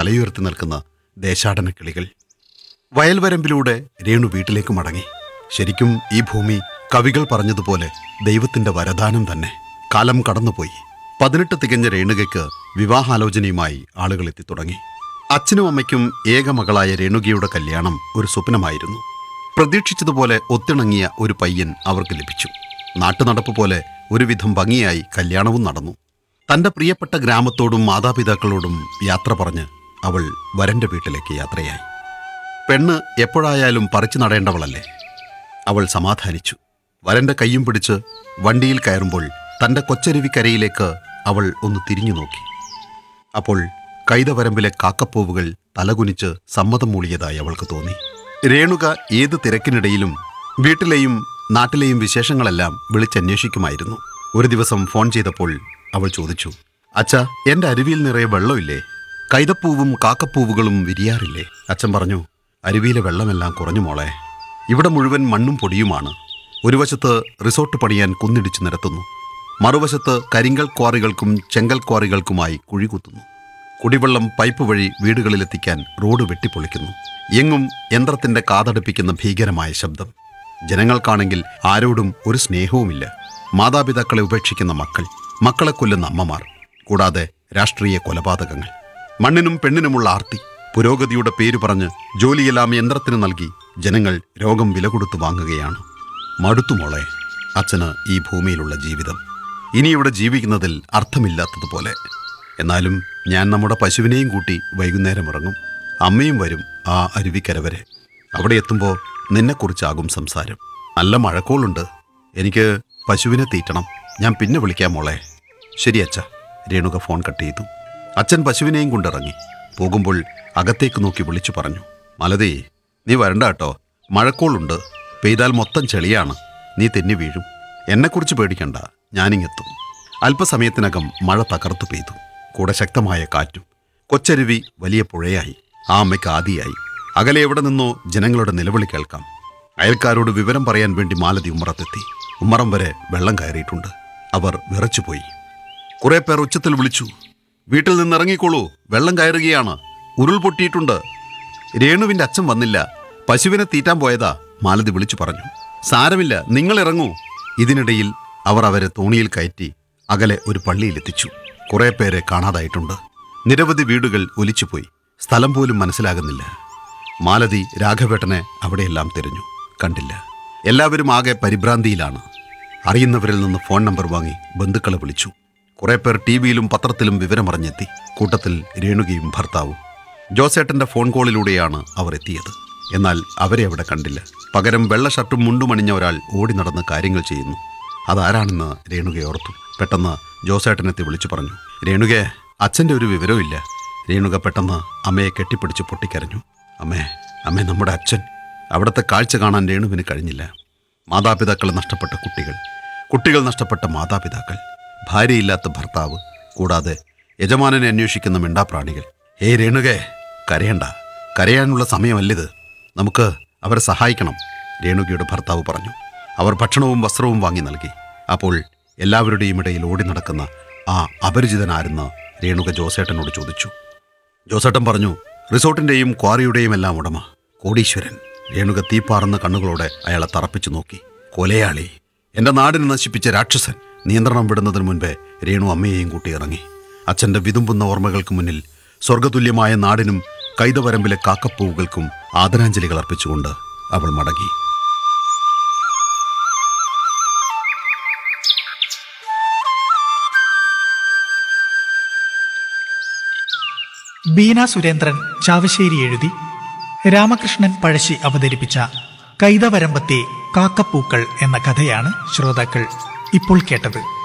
തലയുയർത്തി നിൽക്കുന്ന ദേശാടന കിളികൾ വയൽവരമ്പിലൂടെ രേണു വീട്ടിലേക്ക് മടങ്ങി ശരിക്കും ഈ ഭൂമി കവികൾ പറഞ്ഞതുപോലെ ദൈവത്തിന്റെ വരദാനം തന്നെ കാലം കടന്നുപോയി പതിനെട്ട് തികഞ്ഞ രേണുകയ്ക്ക് വിവാഹാലോചനയുമായി ആളുകൾ എത്തിത്തുടങ്ങി അച്ഛനും അമ്മയ്ക്കും ഏക മകളായ രേണുകയുടെ കല്യാണം ഒരു സ്വപ്നമായിരുന്നു പ്രതീക്ഷിച്ചതുപോലെ ഒത്തിണങ്ങിയ ഒരു പയ്യൻ അവർക്ക് ലഭിച്ചു നാട്ടുനടപ്പ് പോലെ ഒരുവിധം ഭംഗിയായി കല്യാണവും നടന്നു തന്റെ പ്രിയപ്പെട്ട ഗ്രാമത്തോടും മാതാപിതാക്കളോടും യാത്ര പറഞ്ഞ് അവൾ വരന്റെ വീട്ടിലേക്ക് യാത്രയായി പെണ്ണ് എപ്പോഴായാലും പറിച്ചു നടേണ്ടവളല്ലേ അവൾ സമാധാനിച്ചു വരന്റെ കയ്യും പിടിച്ച് വണ്ടിയിൽ കയറുമ്പോൾ തന്റെ കൊച്ചരുവിക്കരയിലേക്ക് അവൾ ഒന്ന് തിരിഞ്ഞു നോക്കി അപ്പോൾ കൈതവരമ്പിലെ കാക്കപ്പൂവുകൾ തലകുനിച്ച് സമ്മതം മൂളിയതായി അവൾക്ക് തോന്നി രേണുക ഏത് തിരക്കിനിടയിലും വീട്ടിലെയും നാട്ടിലെയും വിശേഷങ്ങളെല്ലാം വിളിച്ചന്വേഷിക്കുമായിരുന്നു ഒരു ദിവസം ഫോൺ ചെയ്തപ്പോൾ അവൾ ചോദിച്ചു അച്ഛ എന്റെ അരുവിയിൽ നിറയെ വെള്ളമില്ലേ കൈതപ്പൂവും കാക്കപ്പൂവുകളും വിരിയാറില്ലേ അച്ഛൻ പറഞ്ഞു അരുവിയിലെ വെള്ളമെല്ലാം കുറഞ്ഞു മോളെ ഇവിടെ മുഴുവൻ മണ്ണും പൊടിയുമാണ് ഒരു വശത്ത് റിസോർട്ട് പണിയാൻ കുന്നിടിച്ചു നിരത്തുന്നു മറുവശത്ത് കരിങ്കൽ ക്വാറികൾക്കും ചെങ്കൽ ക്വാറികൾക്കുമായി കുഴി കുത്തുന്നു കുടിവെള്ളം പൈപ്പ് വഴി വീടുകളിലെത്തിക്കാൻ റോഡ് വെട്ടിപ്പൊളിക്കുന്നു എങ്ങും യന്ത്രത്തിന്റെ കാതടുപ്പിക്കുന്ന ഭീകരമായ ശബ്ദം ജനങ്ങൾക്കാണെങ്കിൽ ആരോടും ഒരു സ്നേഹവുമില്ല മാതാപിതാക്കളെ ഉപേക്ഷിക്കുന്ന മക്കൾ മക്കളെ കൊല്ലുന്ന അമ്മമാർ കൂടാതെ രാഷ്ട്രീയ കൊലപാതകങ്ങൾ മണ്ണിനും പെണ്ണിനുമുള്ള ആർത്തി പുരോഗതിയുടെ പേര് പറഞ്ഞ് ജോലിയെല്ലാം യന്ത്രത്തിന് നൽകി ജനങ്ങൾ രോഗം വില കൊടുത്തു വാങ്ങുകയാണ് മടുത്തു മോളെ അച്ഛന് ഈ ഭൂമിയിലുള്ള ജീവിതം ഇനി ഇവിടെ ജീവിക്കുന്നതിൽ അർത്ഥമില്ലാത്തതുപോലെ എന്നാലും ഞാൻ നമ്മുടെ പശുവിനെയും കൂട്ടി വൈകുന്നേരം ഇറങ്ങും അമ്മയും വരും ആ അരുവിക്കര വരെ അവിടെ എത്തുമ്പോൾ നിന്നെക്കുറിച്ചാകും സംസാരം നല്ല മഴക്കോളുണ്ട് എനിക്ക് പശുവിനെ തീറ്റണം ഞാൻ പിന്നെ വിളിക്കാം മോളെ ശരി അച്ഛ രേണുക ഫോൺ കട്ട് ചെയ്തു അച്ഛൻ പശുവിനെയും കൊണ്ടിറങ്ങി പോകുമ്പോൾ അകത്തേക്ക് നോക്കി വിളിച്ചു പറഞ്ഞു മലതേ നീ വരണ്ട കേട്ടോ മഴക്കോളുണ്ട് പെയ്താൽ മൊത്തം ചെളിയാണ് നീ തെന്നി വീഴും എന്നെക്കുറിച്ച് പേടിക്കണ്ട ഞാനിങ്ങെത്തും അല്പസമയത്തിനകം മഴ തകർത്തു പെയ്തു കൂടെ ശക്തമായ കാറ്റും കൊച്ചരുവി വലിയ പുഴയായി ആ അമ്മയ്ക്ക് ആദിയായി അകലെ എവിടെ നിന്നോ ജനങ്ങളുടെ നിലവിളി കേൾക്കാം അയൽക്കാരോട് വിവരം പറയാൻ വേണ്ടി മാലതി ഉമ്മറത്തെത്തി ഉമ്മറം വരെ വെള്ളം കയറിയിട്ടുണ്ട് അവർ വിറച്ചുപോയി കുറെ പേർ ഉച്ചത്തിൽ വിളിച്ചു വീട്ടിൽ നിന്ന് ഇറങ്ങിക്കോളൂ വെള്ളം കയറുകയാണ് ഉരുൾ പൊട്ടിയിട്ടുണ്ട് രേണുവിന്റെ അച്ഛൻ വന്നില്ല പശുവിനെ തീറ്റാൻ പോയതാ മാലതി വിളിച്ചു പറഞ്ഞു സാരമില്ല നിങ്ങൾ ഇറങ്ങൂ ഇതിനിടയിൽ അവർ അവരെ തോണിയിൽ കയറ്റി അകലെ ഒരു പള്ളിയിലെത്തിച്ചു കുറെ പേരെ കാണാതായിട്ടുണ്ട് നിരവധി വീടുകൾ ഒലിച്ചുപോയി സ്ഥലം പോലും മനസ്സിലാകുന്നില്ല മാലതി രാഘവേട്ടനെ അവിടെയെല്ലാം തിരഞ്ഞു കണ്ടില്ല എല്ലാവരും ആകെ പരിഭ്രാന്തിയിലാണ് അറിയുന്നവരിൽ നിന്ന് ഫോൺ നമ്പർ വാങ്ങി ബന്ധുക്കളെ വിളിച്ചു കുറെ പേർ ടി വിയിലും പത്രത്തിലും വിവരമറിഞ്ഞെത്തി കൂട്ടത്തിൽ രേണുകയും ഭർത്താവും ജോസേട്ടന്റെ ഫോൺ കോളിലൂടെയാണ് അവർ എത്തിയത് എന്നാൽ അവരെ അവിടെ കണ്ടില്ല പകരം വെള്ള ഷർട്ടും മുണ്ടുമണിഞ്ഞ ഒരാൾ ഓടി നടന്ന് കാര്യങ്ങൾ ചെയ്യുന്നു അതാരാണെന്ന് രേണുക ഓർത്തു പെട്ടെന്ന് ജോസേട്ടനെത്തി വിളിച്ചു പറഞ്ഞു രേണുകെ അച്ഛൻ്റെ ഒരു വിവരവും ഇല്ല രേണുക പെട്ടെന്ന് അമ്മയെ കെട്ടിപ്പിടിച്ച് പൊട്ടിക്കരഞ്ഞു അമ്മേ അമ്മേ നമ്മുടെ അച്ഛൻ അവിടുത്തെ കാഴ്ച കാണാൻ രേണുവിന് കഴിഞ്ഞില്ല മാതാപിതാക്കളെ നഷ്ടപ്പെട്ട കുട്ടികൾ കുട്ടികൾ നഷ്ടപ്പെട്ട മാതാപിതാക്കൾ ഭാര്യയില്ലാത്ത ഭർത്താവ് കൂടാതെ യജമാനനെ അന്വേഷിക്കുന്ന മിണ്ടാപ്രാണികൾ ഏ രേണുകെ കരയണ്ട കരയാനുള്ള സമയമല്ലിത് നമുക്ക് അവരെ സഹായിക്കണം രേണുകയുടെ ഭർത്താവ് പറഞ്ഞു അവർ ഭക്ഷണവും വസ്ത്രവും വാങ്ങി നൽകി അപ്പോൾ എല്ലാവരുടെയും ഇടയിൽ ഓടി നടക്കുന്ന ആ അപരിചിതനാരെന്ന് രേണുക ജോസേട്ടനോട് ചോദിച്ചു ജോസേട്ടൻ പറഞ്ഞു റിസോർട്ടിന്റെയും ക്വാറിയുടെയും എല്ലാം ഉടമ കോടീശ്വരൻ രേണുക തീപ്പാറുന്ന കണ്ണുകളോടെ അയാളെ തറപ്പിച്ചു നോക്കി കൊലയാളി എന്റെ നാടിനെ നശിപ്പിച്ച രാക്ഷസൻ നിയന്ത്രണം വിടുന്നതിന് മുൻപേ രേണു അമ്മയെയും കൂട്ടി ഇറങ്ങി അച്ഛന്റെ വിതുമ്പുന്ന ഓർമ്മകൾക്ക് മുന്നിൽ സ്വർഗതുല്യമായ നാടിനും കൈതവരമ്പിലെ കാക്കപ്പൂവുകൾക്കും ആദരാഞ്ജലികൾ അർപ്പിച്ചുകൊണ്ട് അവൾ മടങ്ങി ബീന സുരേന്ദ്രൻ ചാവശ്ശേരി എഴുതി രാമകൃഷ്ണൻ പഴശ്ശി അവതരിപ്പിച്ച കൈതവരമ്പത്തെ കാക്കപ്പൂക്കൾ എന്ന കഥയാണ് ശ്രോതാക്കൾ ഇപ്പോൾ കേട്ടത്